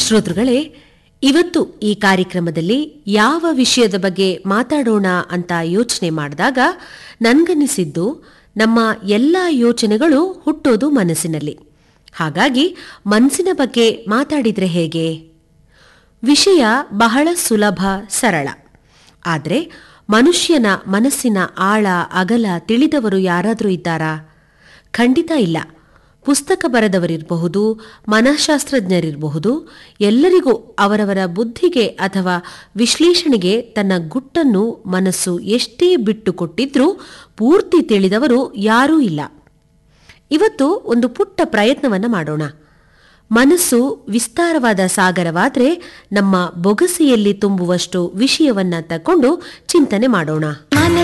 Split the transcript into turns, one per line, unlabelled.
ಶ್ರೋತೃಗಳೇ ಇವತ್ತು ಈ ಕಾರ್ಯಕ್ರಮದಲ್ಲಿ ಯಾವ ವಿಷಯದ ಬಗ್ಗೆ ಮಾತಾಡೋಣ ಅಂತ ಯೋಚನೆ ಮಾಡಿದಾಗ ನನ್ಗನಿಸಿದ್ದು ನಮ್ಮ ಎಲ್ಲ ಯೋಚನೆಗಳು ಹುಟ್ಟೋದು ಮನಸ್ಸಿನಲ್ಲಿ ಹಾಗಾಗಿ ಮನಸ್ಸಿನ ಬಗ್ಗೆ ಮಾತಾಡಿದ್ರೆ ಹೇಗೆ ವಿಷಯ ಬಹಳ ಸುಲಭ ಸರಳ ಆದರೆ ಮನುಷ್ಯನ ಮನಸ್ಸಿನ ಆಳ ಅಗಲ ತಿಳಿದವರು ಯಾರಾದರೂ ಇದ್ದಾರಾ ಖಂಡಿತ ಇಲ್ಲ ಪುಸ್ತಕ ಬರೆದವರಿರಬಹುದು ಮನಃಶಾಸ್ತ್ರಜ್ಞರಿರಬಹುದು ಎಲ್ಲರಿಗೂ ಅವರವರ ಬುದ್ಧಿಗೆ ಅಥವಾ ವಿಶ್ಲೇಷಣೆಗೆ ತನ್ನ ಗುಟ್ಟನ್ನು ಮನಸ್ಸು ಎಷ್ಟೇ ಬಿಟ್ಟು ಕೊಟ್ಟಿದ್ರೂ ಪೂರ್ತಿ ತಿಳಿದವರು ಯಾರೂ ಇಲ್ಲ ಇವತ್ತು ಒಂದು ಪುಟ್ಟ ಪ್ರಯತ್ನವನ್ನ ಮಾಡೋಣ ಮನಸ್ಸು ವಿಸ್ತಾರವಾದ ಸಾಗರವಾದ್ರೆ ನಮ್ಮ ಬೊಗಸೆಯಲ್ಲಿ ತುಂಬುವಷ್ಟು ವಿಷಯವನ್ನ ತಕೊಂಡು ಚಿಂತನೆ ಮಾಡೋಣ